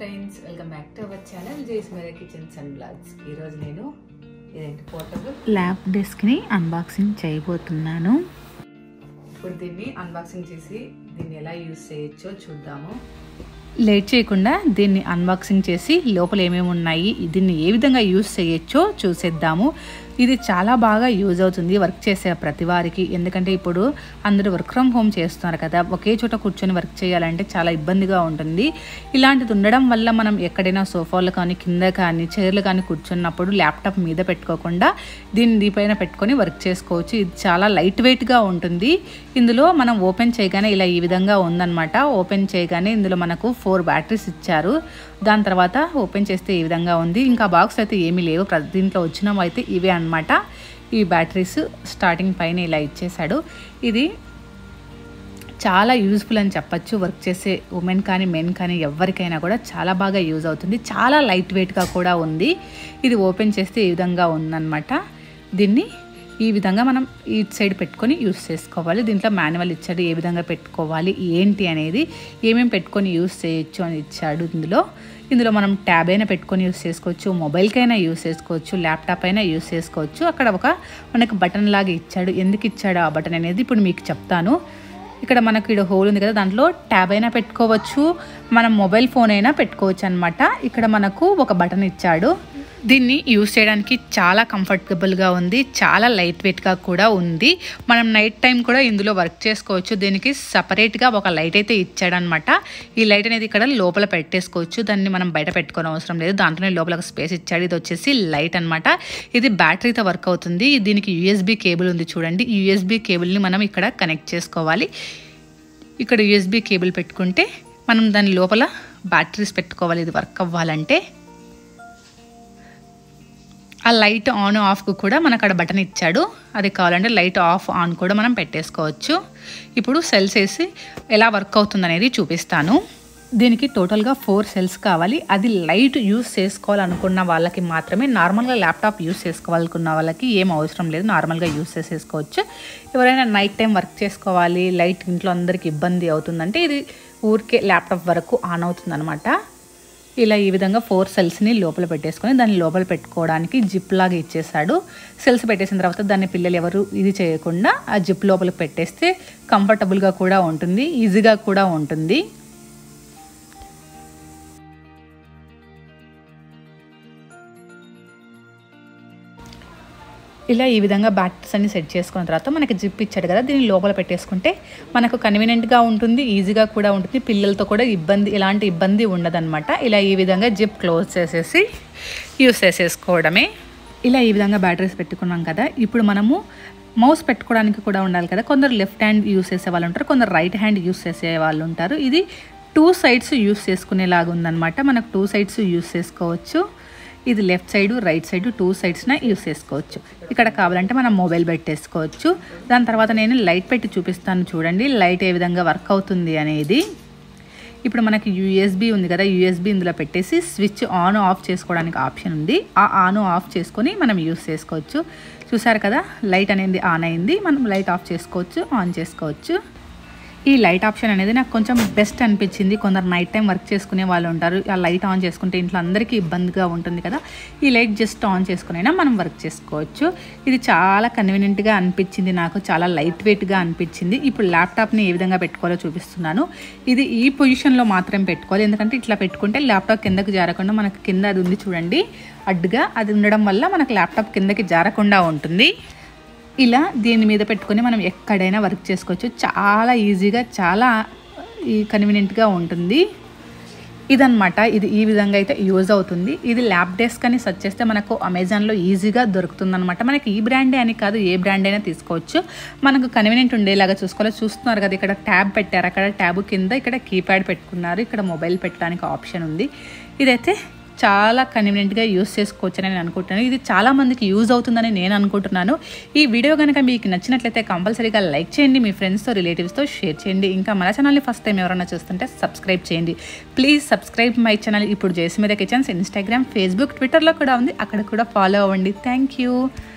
friends welcome back to our channel జేస్ మేర kitchens and blogs ఈరోజు నేను ఇదేంటి పోర్టబుల్ ల్యాప్ డెస్క్ని అన్బాక్సింగ్ చేయబోతున్నాను ఇప్పుడు దీన్ని అన్బాక్సింగ్ చేసి దీన్ని ఎలా యూజ్ చేయొచ్చో చూద్దాము లేట్ చేయకుండా దీన్ని అన్బాక్సింగ్ చేసి లోపల ఏమేమి ఉన్నాయి దీన్ని ఏ విధంగా యూజ్ చేయొచ్చో చూసేద్దాము ఇది చాలా బాగా యూజ్ అవుతుంది వర్క్ చేసే ప్రతి వారికి ఎందుకంటే ఇప్పుడు అందరూ వర్క్ ఫ్రమ్ హోమ్ చేస్తున్నారు కదా ఒకే చోట కూర్చొని వర్క్ చేయాలంటే చాలా ఇబ్బందిగా ఉంటుంది ఇలాంటిది ఉండడం వల్ల మనం ఎక్కడైనా సోఫాలు కానీ కింద కానీ చైర్లు కానీ కూర్చున్నప్పుడు ల్యాప్టాప్ మీద పెట్టుకోకుండా దీన్ని దీపైన పెట్టుకొని వర్క్ చేసుకోవచ్చు ఇది చాలా లైట్ వెయిట్గా ఉంటుంది ఇందులో మనం ఓపెన్ చేయగానే ఇలా ఈ విధంగా ఉందన్నమాట ఓపెన్ చేయగానే ఇందులో మనకు ఫోర్ బ్యాటరీస్ ఇచ్చారు దాని తర్వాత ఓపెన్ చేస్తే ఈ విధంగా ఉంది ఇంకా బాక్స్ అయితే ఏమీ లేవు ప్ర- దీంట్లో వచ్చినవి అయితే ఇవే అన్నమాట ఈ బ్యాటరీస్ స్టార్టింగ్ పైన ఇలా ఇచ్చేసాడు ఇది చాలా యూజ్ఫుల్ అని చెప్పచ్చు వర్క్ చేసే ఉమెన్ కానీ మెన్ కానీ ఎవరికైనా కూడా చాలా బాగా యూజ్ అవుతుంది చాలా లైట్ వెయిట్గా కూడా ఉంది ఇది ఓపెన్ చేస్తే ఈ విధంగా ఉందన్నమాట దీన్ని ఈ విధంగా మనం ఈ సైడ్ పెట్టుకొని యూస్ చేసుకోవాలి దీంట్లో మాన్యువల్ ఇచ్చాడు ఏ విధంగా పెట్టుకోవాలి ఏంటి అనేది ఏమేమి పెట్టుకొని యూస్ చేయొచ్చు అని ఇచ్చాడు ఇందులో ఇందులో మనం ట్యాబ్ అయినా పెట్టుకొని యూస్ చేసుకోవచ్చు మొబైల్కైనా యూస్ చేసుకోవచ్చు ల్యాప్టాప్ అయినా యూస్ చేసుకోవచ్చు అక్కడ ఒక మనకు బటన్ లాగా ఇచ్చాడు ఎందుకు ఇచ్చాడు ఆ బటన్ అనేది ఇప్పుడు మీకు చెప్తాను ఇక్కడ మనకు ఇక్కడ హోల్ ఉంది కదా దాంట్లో ట్యాబ్ అయినా పెట్టుకోవచ్చు మనం మొబైల్ ఫోన్ అయినా పెట్టుకోవచ్చు అనమాట ఇక్కడ మనకు ఒక బటన్ ఇచ్చాడు దీన్ని యూస్ చేయడానికి చాలా కంఫర్టబుల్గా ఉంది చాలా లైట్ వెయిట్గా కూడా ఉంది మనం నైట్ టైం కూడా ఇందులో వర్క్ చేసుకోవచ్చు దీనికి సపరేట్గా ఒక లైట్ అయితే ఇచ్చాడనమాట ఈ లైట్ అనేది ఇక్కడ లోపల పెట్టేసుకోవచ్చు దాన్ని మనం బయట పెట్టుకోని అవసరం లేదు దాంట్లోనే లోపల ఒక స్పేస్ ఇచ్చాడు ఇది వచ్చేసి లైట్ అనమాట ఇది బ్యాటరీతో వర్క్ అవుతుంది దీనికి యూఎస్బి కేబుల్ ఉంది చూడండి ఈ యూఎస్బి కేబుల్ని మనం ఇక్కడ కనెక్ట్ చేసుకోవాలి ఇక్కడ యూఎస్బి కేబుల్ పెట్టుకుంటే మనం దాని లోపల బ్యాటరీస్ పెట్టుకోవాలి ఇది వర్క్ అవ్వాలంటే ఆ లైట్ ఆన్ ఆఫ్కు కూడా మనకు అక్కడ బటన్ ఇచ్చాడు అది కావాలంటే లైట్ ఆఫ్ ఆన్ కూడా మనం పెట్టేసుకోవచ్చు ఇప్పుడు సెల్స్ వేసి ఎలా వర్క్ అవుతుంది అనేది చూపిస్తాను దీనికి టోటల్గా ఫోర్ సెల్స్ కావాలి అది లైట్ యూస్ చేసుకోవాలనుకున్న వాళ్ళకి మాత్రమే నార్మల్గా ల్యాప్టాప్ యూస్ చేసుకోవాలనుకున్న వాళ్ళకి ఏం అవసరం లేదు నార్మల్గా యూస్ చేసేసుకోవచ్చు ఎవరైనా నైట్ టైం వర్క్ చేసుకోవాలి లైట్ ఇంట్లో అందరికి ఇబ్బంది అవుతుందంటే ఇది ఊరికే ల్యాప్టాప్ వరకు ఆన్ అవుతుంది ఇలా ఈ విధంగా ఫోర్ సెల్స్ని లోపల పెట్టేసుకొని దాన్ని లోపల పెట్టుకోవడానికి జిప్ లాగా ఇచ్చేసాడు సెల్స్ పెట్టేసిన తర్వాత దాన్ని పిల్లలు ఎవరు ఇది చేయకుండా ఆ జిప్ లోపల పెట్టేస్తే కంఫర్టబుల్గా కూడా ఉంటుంది ఈజీగా కూడా ఉంటుంది ఇలా ఈ విధంగా బ్యాటరీస్ అన్ని సెట్ చేసుకున్న తర్వాత మనకి జిప్ ఇచ్చాడు కదా దీన్ని లోపల పెట్టేసుకుంటే మనకు కన్వీనియంట్గా ఉంటుంది ఈజీగా కూడా ఉంటుంది పిల్లలతో కూడా ఇబ్బంది ఎలాంటి ఇబ్బంది ఉండదన్నమాట ఇలా ఈ విధంగా జిప్ క్లోజ్ చేసేసి యూస్ చేసేసుకోవడమే ఇలా ఈ విధంగా బ్యాటరీస్ పెట్టుకున్నాం కదా ఇప్పుడు మనము మౌస్ పెట్టుకోవడానికి కూడా ఉండాలి కదా కొందరు లెఫ్ట్ హ్యాండ్ యూస్ చేసే వాళ్ళు ఉంటారు కొందరు రైట్ హ్యాండ్ యూస్ చేసే వాళ్ళు ఉంటారు ఇది టూ సైడ్స్ యూస్ చేసుకునేలాగా ఉందన్నమాట మనకు టూ సైడ్స్ యూస్ చేసుకోవచ్చు ఇది left side right side two సైడ్స్న యూస్ చేసుకోవచ్చు ఇక్కడ కావాలంటే మనం మొబైల్ పెట్టేసుకోవచ్చు దాని తర్వాత నేను లైట్ పెట్టి చూపిస్తాను చూడండి లైట్ ఏ విధంగా వర్క్ అవుతుంది అనేది ఇప్పుడు మనకి యూఎస్బి ఉంది కదా యూఎస్బి ఇందులో పెట్టేసి స్విచ్ ఆన్ ఆఫ్ చేసుకోవడానికి ఆప్షన్ ఉంది ఆ ఆన్ ఆఫ్ చేసుకొని మనం యూస్ చేసుకోవచ్చు చూసారు కదా లైట్ అనేది ఆన్ అయింది మనం లైట్ ఆఫ్ చేసుకోవచ్చు ఆన్ చేసుకోవచ్చు ఈ లైట్ ఆప్షన్ అనేది నాకు కొంచెం బెస్ట్ అనిపించింది కొందరు నైట్ టైం వర్క్ చేసుకునే వాళ్ళు ఉంటారు ఆ లైట్ ఆన్ చేసుకుంటే ఇంట్లో అందరికీ ఇబ్బందిగా ఉంటుంది కదా ఈ లైట్ జస్ట్ ఆన్ చేసుకునైనా మనం వర్క్ చేసుకోవచ్చు ఇది చాలా కన్వీనియంట్గా అనిపించింది నాకు చాలా లైట్ వెయిట్గా అనిపించింది ఇప్పుడు ల్యాప్టాప్ని ఏ విధంగా పెట్టుకోవాలో చూపిస్తున్నాను ఇది ఈ పొజిషన్లో మాత్రం పెట్టుకోవాలి ఎందుకంటే ఇట్లా పెట్టుకుంటే ల్యాప్టాప్ కిందకి జారకుండా మనకు కింద అది ఉంది చూడండి అడ్డుగా అది ఉండడం వల్ల మనకు ల్యాప్టాప్ కిందకి జారకుండా ఉంటుంది ఇలా దీని మీద పెట్టుకొని మనం ఎక్కడైనా వర్క్ చేసుకోవచ్చు చాలా ఈజీగా చాలా ఈ కన్వీనియంట్గా ఉంటుంది ఇదన్నమాట ఇది ఈ విధంగా అయితే యూజ్ అవుతుంది ఇది ల్యాప్ డెస్క్ అని సెర్చ్ చేస్తే మనకు అమెజాన్లో ఈజీగా దొరుకుతుంది అనమాట మనకి ఈ బ్రాండే అని కాదు ఏ బ్రాండ్ అయినా తీసుకోవచ్చు మనకు కన్వీనియంట్ ఉండేలాగా చూసుకోవాలి చూస్తున్నారు కదా ఇక్కడ ట్యాబ్ పెట్టారు అక్కడ ట్యాబ్ కింద ఇక్కడ కీప్యాడ్ పెట్టుకున్నారు ఇక్కడ మొబైల్ పెట్టడానికి ఆప్షన్ ఉంది ఇదైతే చాలా కన్వీనియంట్గా యూస్ చేసుకోవచ్చని నేను అనుకుంటున్నాను ఇది చాలా మందికి యూజ్ అవుతుందని నేను అనుకుంటున్నాను ఈ వీడియో కనుక మీకు నచ్చినట్లయితే కంపల్సరీగా లైక్ చేయండి మీ ఫ్రెండ్స్తో రిలేటివ్స్తో షేర్ చేయండి ఇంకా మన ఛానల్ని ఫస్ట్ టైం ఎవరైనా చూస్తుంటే సబ్స్క్రైబ్ చేయండి ప్లీజ్ సబ్స్క్రైబ్ మై ఛానల్ ఇప్పుడు జేస్మీద కిచెన్స్ ఇన్స్టాగ్రామ్ ఫేస్బుక్ ట్విట్టర్లో కూడా ఉంది అక్కడ కూడా ఫాలో అవ్వండి థ్యాంక్ యూ